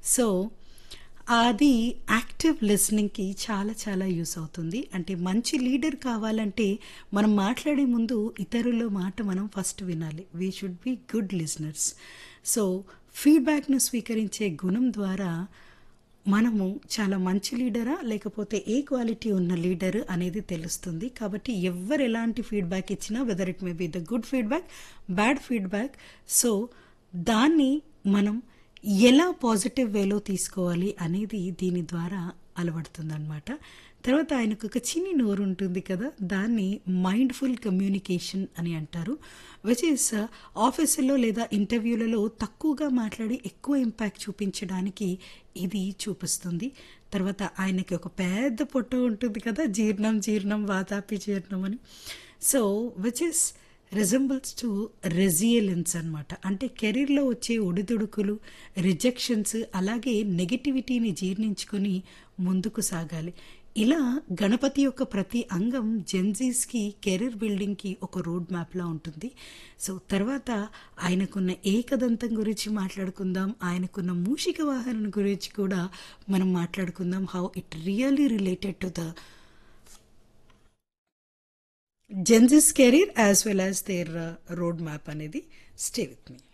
so అది active లిస్నింగ్కి చాలా చాలా యూస్ అవుతుంది అంటే మంచి లీడర్ కావాలంటే మనం మాట్లాడే ముందు ఇతరుల మాట మనం ఫస్ట్ వినాలి we should be good listeners so ఫీడ్బ్యాక్ను స్వీకరించే గుణం ద్వారా మనము చాలా మంచి లీడరా లేకపోతే ఏ క్వాలిటీ ఉన్న లీడర్ అనేది తెలుస్తుంది కాబట్టి ఎవరు ఎలాంటి ఫీడ్బ్యాక్ ఇచ్చినా whether it may be the good feedback bad feedback so దాన్ని మనం ఎలా పాజిటివ్ వేలో తీసుకోవాలి అనేది దీని ద్వారా అలవడుతుందన్నమాట తర్వాత ఆయనకు ఒక చిన్ని నోరు ఉంటుంది కదా దాన్ని మైండ్ఫుల్ కమ్యూనికేషన్ అని అంటారు విచ్ ఇస్ ఆఫీసులో లేదా ఇంటర్వ్యూలలో తక్కువగా మాట్లాడి ఎక్కువ ఇంపాక్ట్ చూపించడానికి ఇది చూపిస్తుంది తర్వాత ఆయనకి ఒక పెద్ద పొట్ట ఉంటుంది కదా జీర్ణం జీర్ణం వాతాపి జీర్ణం అని so which is resembles to resilience అనమాట అంటే కెరీర్లో వచ్చే ఒడిదుడుకులు రిజెక్షన్స్ అలాగే నెగిటివిటీని జీర్ణించుకొని ముందుకు సాగాలి ఇలా గణపతి యొక్క ప్రతి అంగం జెన్జీస్కి కెరీర్ బిల్డింగ్కి ఒక రోడ్ మ్యాప్లా ఉంటుంది సో తర్వాత ఆయనకున్న ఏకదంతం గురించి మాట్లాడుకుందాం ఆయనకున్న మూషిక వాహనం గురించి కూడా మనం మాట్లాడుకుందాం how it really related to the Gen Zs career as well as their road map అనేది స్టే విత్ మీ